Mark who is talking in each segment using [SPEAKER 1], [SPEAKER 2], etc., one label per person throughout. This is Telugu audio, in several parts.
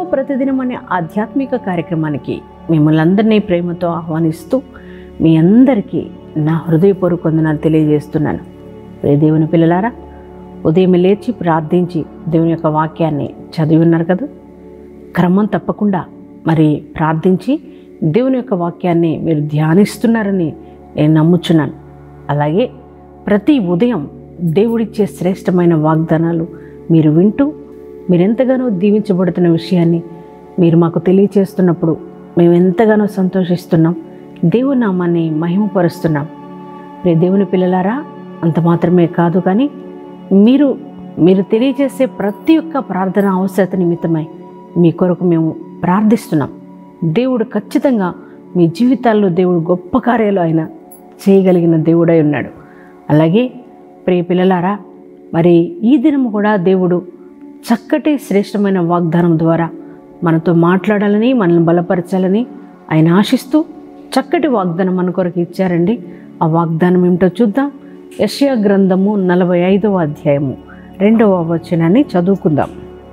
[SPEAKER 1] ప్రతిదినం అనే ఆధ్యాత్మిక కార్యక్రమానికి మిమ్మల్ని అందరినీ ప్రేమతో ఆహ్వానిస్తూ మీ అందరికీ నా హృదయపూర్వక వందనాలు తెలియజేస్తున్నాను ప్రియ దేవుని పిల్లలారా ఉదయం లేచి ప్రార్థించి దేవుని యొక్క వాక్యాన్ని చదివి ఉన్నారు కదా క్రమం తప్పకుండా మరి ప్రార్థించి దేవుని యొక్క వాక్యాన్ని మీరు ధ్యానిస్తున్నారని నేను నమ్ముచున్నాను అలాగే ప్రతి ఉదయం దేవుడిచ్చే శ్రేష్టమైన వాగ్దానాలు మీరు వింటూ మీరు ఎంతగానో దీవించబడుతున్న విషయాన్ని మీరు మాకు తెలియచేస్తున్నప్పుడు మేము ఎంతగానో సంతోషిస్తున్నాం దేవుని నామాన్ని మహిమపరుస్తున్నాం ప్రియ దేవుని పిల్లలారా అంత మాత్రమే కాదు కానీ మీరు మీరు తెలియజేసే ప్రతి ఒక్క ప్రార్థన అవసరత నిమిత్తమై మీ కొరకు మేము ప్రార్థిస్తున్నాం దేవుడు ఖచ్చితంగా మీ జీవితాల్లో దేవుడు గొప్ప కార్యాలు ఆయన చేయగలిగిన దేవుడై ఉన్నాడు అలాగే ప్రియ పిల్లలారా మరి ఈ దినము కూడా దేవుడు చక్కటి శ్రేష్టమైన వాగ్దానం ద్వారా మనతో మాట్లాడాలని మనల్ని బలపరచాలని ఆయన ఆశిస్తూ చక్కటి వాగ్దానం మన కొరకు ఇచ్చారండి ఆ వాగ్దానం ఏమిటో చూద్దాం యష్యా గ్రంథము నలభై ఐదవ అధ్యాయము రెండవ వచనాన్ని చదువుకుందాం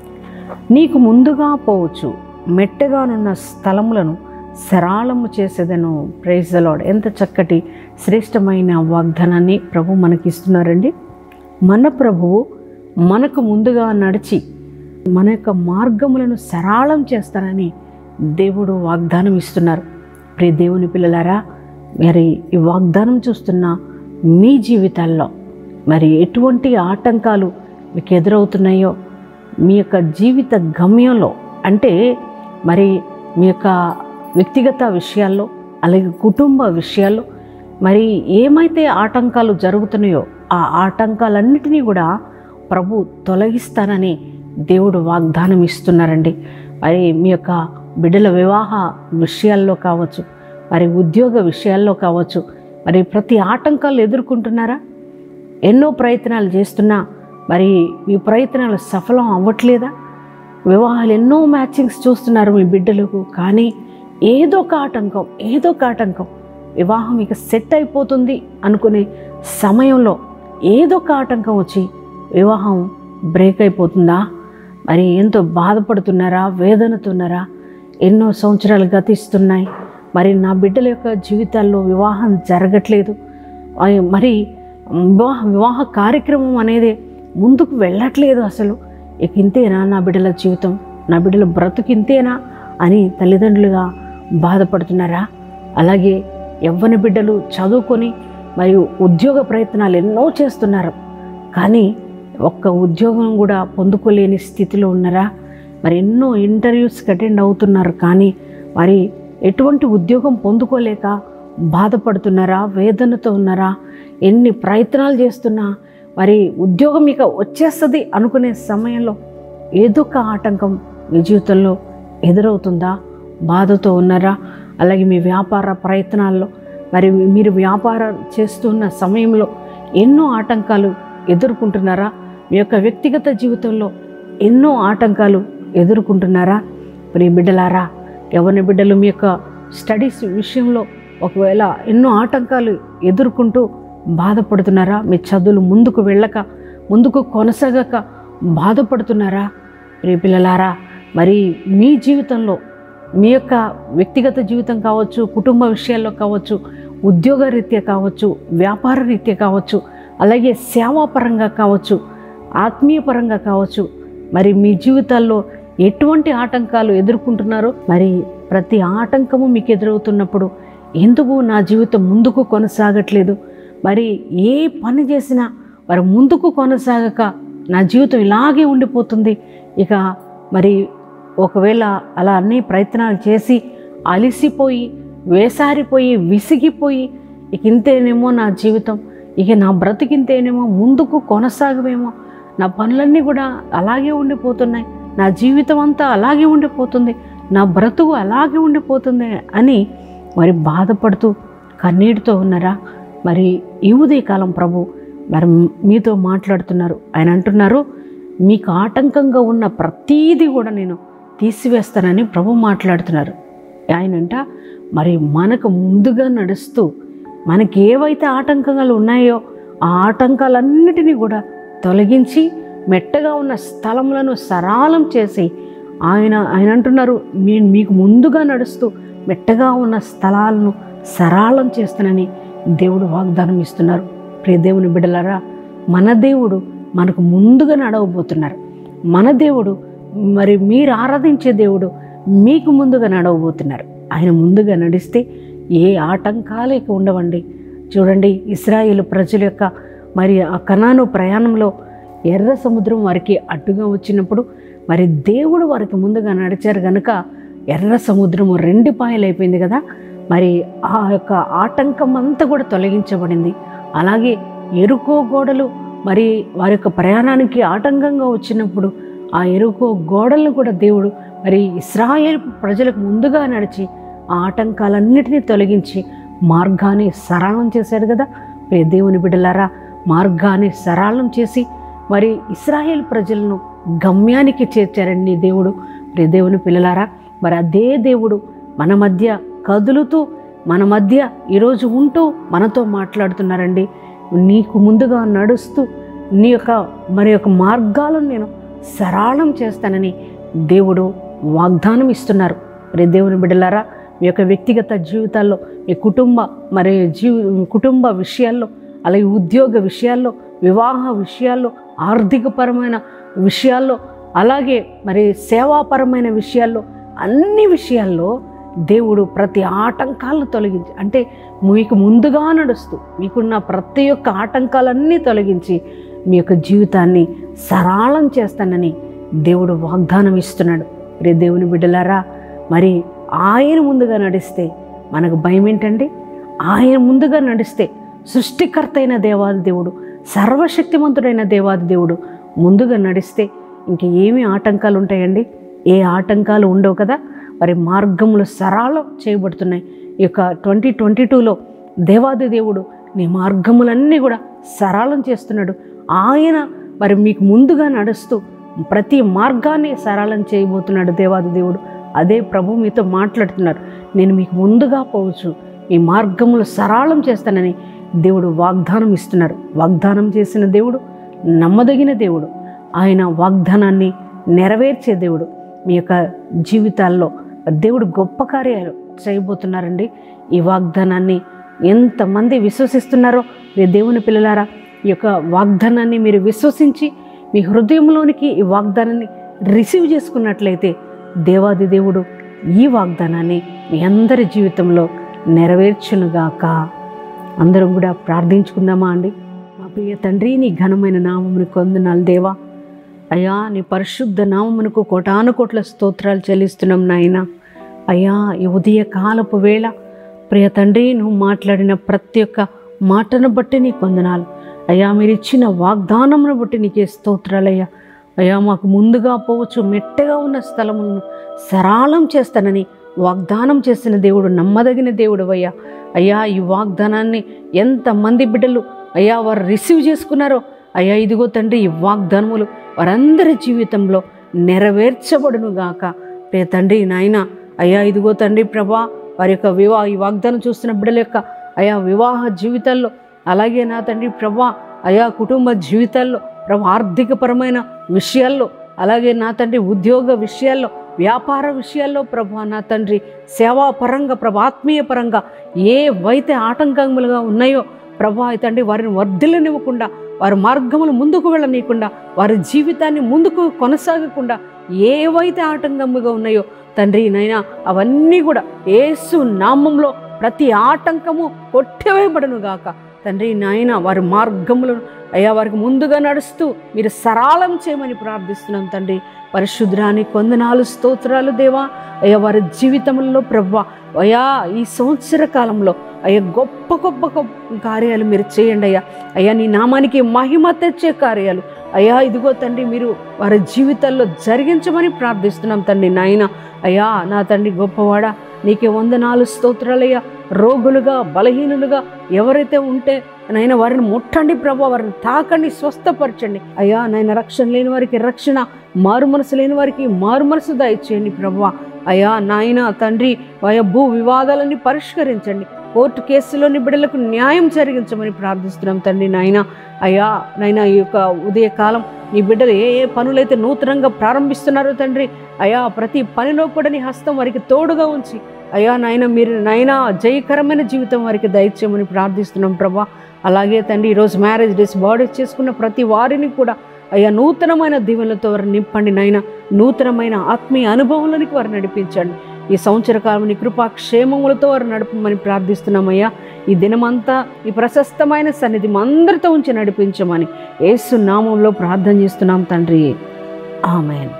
[SPEAKER 1] నీకు ముందుగా పోవచ్చు మెట్టగానున్న స్థలములను సరాళము చేసేదను ప్రైజ్ లాడ్ ఎంత చక్కటి శ్రేష్టమైన వాగ్దానాన్ని ప్రభు మనకి ఇస్తున్నారండి మన ప్రభువు మనకు ముందుగా నడిచి మన యొక్క మార్గములను సరళం చేస్తానని దేవుడు వాగ్దానం ఇస్తున్నారు ప్రియ దేవుని పిల్లలారా మరి ఈ వాగ్దానం చూస్తున్న మీ జీవితాల్లో మరి ఎటువంటి ఆటంకాలు మీకు ఎదురవుతున్నాయో మీ యొక్క జీవిత గమ్యంలో అంటే మరి మీ యొక్క వ్యక్తిగత విషయాల్లో అలాగే కుటుంబ విషయాల్లో మరి ఏమైతే ఆటంకాలు జరుగుతున్నాయో ఆ ఆటంకాలన్నిటినీ కూడా ప్రభు తొలగిస్తానని దేవుడు వాగ్దానం ఇస్తున్నారండి మరి మీ యొక్క బిడ్డల వివాహ విషయాల్లో కావచ్చు మరి ఉద్యోగ విషయాల్లో కావచ్చు మరి ప్రతి ఆటంకాలు ఎదుర్కొంటున్నారా ఎన్నో ప్రయత్నాలు చేస్తున్నా మరి మీ ప్రయత్నాలు సఫలం అవ్వట్లేదా వివాహాలు ఎన్నో మ్యాచింగ్స్ చూస్తున్నారు మీ బిడ్డలకు కానీ ఏదో ఒక ఆటంకం ఏదో ఒక ఆటంకం వివాహం ఇక సెట్ అయిపోతుంది అనుకునే సమయంలో ఏదో ఒక ఆటంకం వచ్చి వివాహం బ్రేక్ అయిపోతుందా మరి ఎంతో బాధపడుతున్నారా వేదనతున్నారా ఎన్నో సంవత్సరాలు గతిస్తున్నాయి మరి నా బిడ్డల యొక్క జీవితాల్లో వివాహం జరగట్లేదు అయ్ మరి వివాహ వివాహ కార్యక్రమం అనేది ముందుకు వెళ్ళట్లేదు అసలు ఇక ఇంతేనా నా బిడ్డల జీవితం నా బిడ్డల బ్రతుకు ఇంతేనా అని తల్లిదండ్రులుగా బాధపడుతున్నారా అలాగే యవ్వన బిడ్డలు చదువుకొని మరియు ఉద్యోగ ప్రయత్నాలు ఎన్నో చేస్తున్నారు కానీ ఒక్క ఉద్యోగం కూడా పొందుకోలేని స్థితిలో ఉన్నారా మరి ఎన్నో ఇంటర్వ్యూస్కి అటెండ్ అవుతున్నారు కానీ మరి ఎటువంటి ఉద్యోగం పొందుకోలేక బాధపడుతున్నారా వేదనతో ఉన్నారా ఎన్ని ప్రయత్నాలు చేస్తున్నా మరి ఉద్యోగం ఇక వచ్చేస్తుంది అనుకునే సమయంలో ఏదో ఒక ఆటంకం మీ జీవితంలో ఎదురవుతుందా బాధతో ఉన్నారా అలాగే మీ వ్యాపార ప్రయత్నాల్లో మరి మీరు వ్యాపారం చేస్తున్న సమయంలో ఎన్నో ఆటంకాలు ఎదుర్కొంటున్నారా మీ యొక్క వ్యక్తిగత జీవితంలో ఎన్నో ఆటంకాలు ఎదుర్కొంటున్నారా మరి బిడ్డలారా ఎవరిని బిడ్డలు మీ యొక్క స్టడీస్ విషయంలో ఒకవేళ ఎన్నో ఆటంకాలు ఎదుర్కొంటూ బాధపడుతున్నారా మీ చదువులు ముందుకు వెళ్ళక ముందుకు కొనసాగక బాధపడుతున్నారా ప్రియ పిల్లలారా మరి మీ జీవితంలో మీ యొక్క వ్యక్తిగత జీవితం కావచ్చు కుటుంబ విషయాల్లో కావచ్చు ఉద్యోగ రీత్యా కావచ్చు వ్యాపార రీత్యా కావచ్చు అలాగే సేవాపరంగా కావచ్చు ఆత్మీయ పరంగా కావచ్చు మరి మీ జీవితాల్లో ఎటువంటి ఆటంకాలు ఎదుర్కొంటున్నారో మరి ప్రతి ఆటంకము మీకు ఎదురవుతున్నప్పుడు ఎందుకు నా జీవితం ముందుకు కొనసాగట్లేదు మరి ఏ పని చేసినా మరి ముందుకు కొనసాగక నా జీవితం ఇలాగే ఉండిపోతుంది ఇక మరి ఒకవేళ అలా అన్ని ప్రయత్నాలు చేసి అలిసిపోయి వేసారిపోయి విసిగిపోయి ఇక ఇంతేనేమో నా జీవితం ఇక నా బ్రతికింతేనేమో ముందుకు కొనసాగమేమో నా పనులన్నీ కూడా అలాగే ఉండిపోతున్నాయి నా జీవితం అంతా అలాగే ఉండిపోతుంది నా బ్రతుకు అలాగే ఉండిపోతుంది అని మరి బాధపడుతూ కన్నీటితో ఉన్నారా మరి ఈ ఉదయకాలం ప్రభు మరి మీతో మాట్లాడుతున్నారు ఆయన అంటున్నారు మీకు ఆటంకంగా ఉన్న ప్రతీది కూడా నేను తీసివేస్తానని ప్రభు మాట్లాడుతున్నారు ఆయనంట మరి మనకు ముందుగా నడుస్తూ మనకి ఏవైతే ఆటంకాలు ఉన్నాయో ఆ ఆటంకాలన్నిటినీ కూడా తొలగించి మెట్టగా ఉన్న స్థలములను సరాలం చేసి ఆయన ఆయన అంటున్నారు నేను మీకు ముందుగా నడుస్తూ మెట్టగా ఉన్న స్థలాలను సరళం చేస్తానని దేవుడు వాగ్దానం ఇస్తున్నారు ప్రియ దేవుని బిడ్డలారా మన దేవుడు మనకు ముందుగా నడవబోతున్నారు మన దేవుడు మరి మీరు ఆరాధించే దేవుడు మీకు ముందుగా నడవబోతున్నారు ఆయన ముందుగా నడిస్తే ఏ ఆటంకాలు ఇక ఉండవండి చూడండి ఇస్రాయేల్ ప్రజల యొక్క మరి ఆ కనాను ప్రయాణంలో ఎర్ర సముద్రం వారికి అడ్డుగా వచ్చినప్పుడు మరి దేవుడు వారికి ముందుగా నడిచారు కనుక ఎర్ర సముద్రము రెండు పాయలైపోయింది కదా మరి ఆ యొక్క ఆటంకం అంతా కూడా తొలగించబడింది అలాగే ఎరుకో గోడలు మరి వారి యొక్క ప్రయాణానికి ఆటంకంగా వచ్చినప్పుడు ఆ ఎరుకో గోడలను కూడా దేవుడు మరి ఇస్రాయేల్ ప్రజలకు ముందుగా నడిచి ఆ ఆటంకాలన్నిటినీ తొలగించి మార్గాన్ని సరళం చేశాడు కదా ప్రియ దేవుని బిడ్డలారా మార్గాన్ని సరళం చేసి మరి ఇస్రాయేల్ ప్రజలను గమ్యానికి చేర్చారండి దేవుడు ప్రియ దేవుని పిల్లలారా మరి అదే దేవుడు మన మధ్య కదులుతూ మన మధ్య ఈరోజు ఉంటూ మనతో మాట్లాడుతున్నారండి నీకు ముందుగా నడుస్తూ నీ యొక్క మరి యొక్క మార్గాలను నేను సరళం చేస్తానని దేవుడు వాగ్దానం ఇస్తున్నారు మరి దేవుని బిడ్డలారా మీ యొక్క వ్యక్తిగత జీవితాల్లో మీ కుటుంబ మరి జీవి కుటుంబ విషయాల్లో అలాగే ఉద్యోగ విషయాల్లో వివాహ విషయాల్లో ఆర్థికపరమైన విషయాల్లో అలాగే మరి సేవాపరమైన విషయాల్లో అన్ని విషయాల్లో దేవుడు ప్రతి ఆటంకాలను తొలగించి అంటే మీకు ముందుగా నడుస్తూ మీకున్న ప్రతి ఒక్క ఆటంకాలన్నీ తొలగించి మీ యొక్క జీవితాన్ని సరళం చేస్తానని దేవుడు వాగ్దానం ఇస్తున్నాడు రే దేవుని బిడ్డలారా మరి ఆయన ముందుగా నడిస్తే మనకు భయం ఏంటండి ఆయన ముందుగా నడిస్తే సృష్టికర్త అయిన దేవాది దేవుడు సర్వశక్తిమంతుడైన దేవాది దేవుడు ముందుగా నడిస్తే ఇంక ఏమి ఆటంకాలు ఉంటాయండి ఏ ఆటంకాలు ఉండవు కదా మరి మార్గములు సరళం చేయబడుతున్నాయి ఈ యొక్క ట్వంటీ ట్వంటీ టూలో దేవాది దేవుడు నీ మార్గములన్నీ కూడా సరళం చేస్తున్నాడు ఆయన మరి మీకు ముందుగా నడుస్తూ ప్రతి మార్గాన్ని సరళం చేయబోతున్నాడు దేవాది దేవుడు అదే ప్రభు మీతో మాట్లాడుతున్నారు నేను మీకు ముందుగా పోవచ్చు ఈ మార్గములు సరళం చేస్తానని దేవుడు వాగ్దానం ఇస్తున్నారు వాగ్దానం చేసిన దేవుడు నమ్మదగిన దేవుడు ఆయన వాగ్దానాన్ని నెరవేర్చే దేవుడు మీ యొక్క జీవితాల్లో దేవుడు గొప్ప కార్యాలు చేయబోతున్నారండి ఈ వాగ్దానాన్ని ఎంతమంది విశ్వసిస్తున్నారో మీ దేవుని పిల్లలారా ఈ యొక్క వాగ్దానాన్ని మీరు విశ్వసించి మీ హృదయంలోనికి ఈ వాగ్దానాన్ని రిసీవ్ చేసుకున్నట్లయితే దేవాది దేవుడు ఈ వాగ్దానాన్ని మీ అందరి జీవితంలో నెరవేర్చునుగాక అందరం కూడా ప్రార్థించుకుందామా అండి మా ప్రియ తండ్రి నీ ఘనమైన నామముని కొందనాలు దేవా అయ్యా నీ పరిశుద్ధ నామమునకు కోటాను కోట్ల స్తోత్రాలు చెల్లిస్తున్నాం నాయన అయ్యా ఈ ఉదయ కాలపు వేళ ప్రియ తండ్రి నువ్వు మాట్లాడిన ప్రతి ఒక్క మాటను బట్టి నీ కొందనాలు అయ్యా మీరు ఇచ్చిన వాగ్దానమును బట్టి నీకే స్తోత్రాలయ్యా అయ్యా మాకు ముందుగా పోవచ్చు మెట్టగా ఉన్న స్థలమును సరళం చేస్తానని వాగ్దానం చేసిన దేవుడు నమ్మదగిన దేవుడు అయ్యా అయ్యా ఈ వాగ్దానాన్ని ఎంతమంది బిడ్డలు అయ్యా వారు రిసీవ్ చేసుకున్నారో అయ్యా ఇదిగో తండ్రి ఈ వాగ్దానములు వారందరి జీవితంలో నెరవేర్చబడును గాక ప్రియ తండ్రి నాయన అయ్యా ఇదిగో తండ్రి ప్రభా వారి యొక్క వివాహ ఈ వాగ్దానం చూస్తున్న బిడ్డల యొక్క అయా వివాహ జీవితాల్లో అలాగే నా తండ్రి ప్రభా అయా కుటుంబ జీవితాల్లో ప్రభా ఆర్థికపరమైన విషయాల్లో అలాగే నా తండ్రి ఉద్యోగ విషయాల్లో వ్యాపార విషయాల్లో ప్రభా నా తండ్రి సేవాపరంగా ప్రభా ఆత్మీయ పరంగా ఏవైతే ఆటంకములుగా ఉన్నాయో ప్రభా తండ్రి వారిని వర్ధిల్లనివ్వకుండా వారి మార్గములు ముందుకు వెళ్ళనీయకుండా వారి జీవితాన్ని ముందుకు కొనసాగకుండా ఏవైతే ఆటంకముగా ఉన్నాయో తండ్రి నైనా అవన్నీ కూడా ఏసు నామంలో ప్రతి ఆటంకము కొట్టివేయబడును గాక తండ్రి నాయన వారి మార్గములను అయ్యా వారికి ముందుగా నడుస్తూ మీరు సరళం చేయమని ప్రార్థిస్తున్నాం తండ్రి పరిశుద్రాన్ని కొందనాలు స్తోత్రాలు దేవా అయ్యా వారి జీవితంలో ప్రభా అయ్యా ఈ సంవత్సర కాలంలో అయ్యా గొప్ప గొప్ప గొప్ప కార్యాలు మీరు చేయండి అయ్యా అయ్యా నీ నామానికి మహిమ తెచ్చే కార్యాలు అయ్యా ఇదిగో తండ్రి మీరు వారి జీవితాల్లో జరిగించమని ప్రార్థిస్తున్నాం తండ్రి నాయన అయ్యా నా తండ్రి గొప్పవాడ నీకే వందనాలు స్తోత్రాలయ్యా రోగులుగా బలహీనులుగా ఎవరైతే ఉంటే నైనా వారిని ముట్టండి ప్రభా వారిని తాకండి స్వస్థపరచండి అయ్యా నాయన రక్షణ లేని వారికి రక్షణ మారు మనసు లేని వారికి మారు మనసు దయచేయండి ప్రభా అయ్యా నాయన తండ్రి అయ్యా భూ వివాదాలన్నీ పరిష్కరించండి కోర్టు కేసులోని బిడ్డలకు న్యాయం జరిగించమని ప్రార్థిస్తున్నాం తండ్రి నాయన అయ్యా నైనా ఈ యొక్క ఉదయకాలం నీ బిడ్డలు ఏ ఏ పనులైతే నూతనంగా ప్రారంభిస్తున్నారో తండ్రి అయా ప్రతి పనిలో కూడా నీ హస్తం వారికి తోడుగా ఉంచి అయ్యా నాయన మీరు నాయన జయకరమైన జీవితం వారికి దయచేయమని ప్రార్థిస్తున్నాం ప్రభా అలాగే తండ్రి ఈరోజు మ్యారేజ్ డేస్ బర్త్డేస్ చేసుకున్న ప్రతి వారిని కూడా అయ్యా నూతనమైన దీవెనలతో వారు నింపండి నాయన నూతనమైన ఆత్మీయ అనుభవంలోనికి వారు నడిపించండి ఈ సంవత్సర కాలం నీ కృపా క్షేమములతో వారు నడపమని ప్రార్థిస్తున్నామయ్యా ఈ దినమంతా ఈ ప్రశస్తమైన సన్నిధి మా అందరితో ఉంచి నడిపించమని యేసు నామంలో ప్రార్థన చేస్తున్నాం తండ్రి ఆమెన్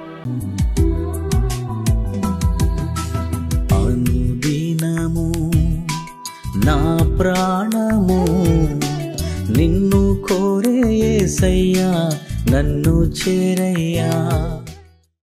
[SPEAKER 2] అనుదినము నా ప్రాణము నిన్ను కోరే యేసయ్యా నన్ను చేరయ్యా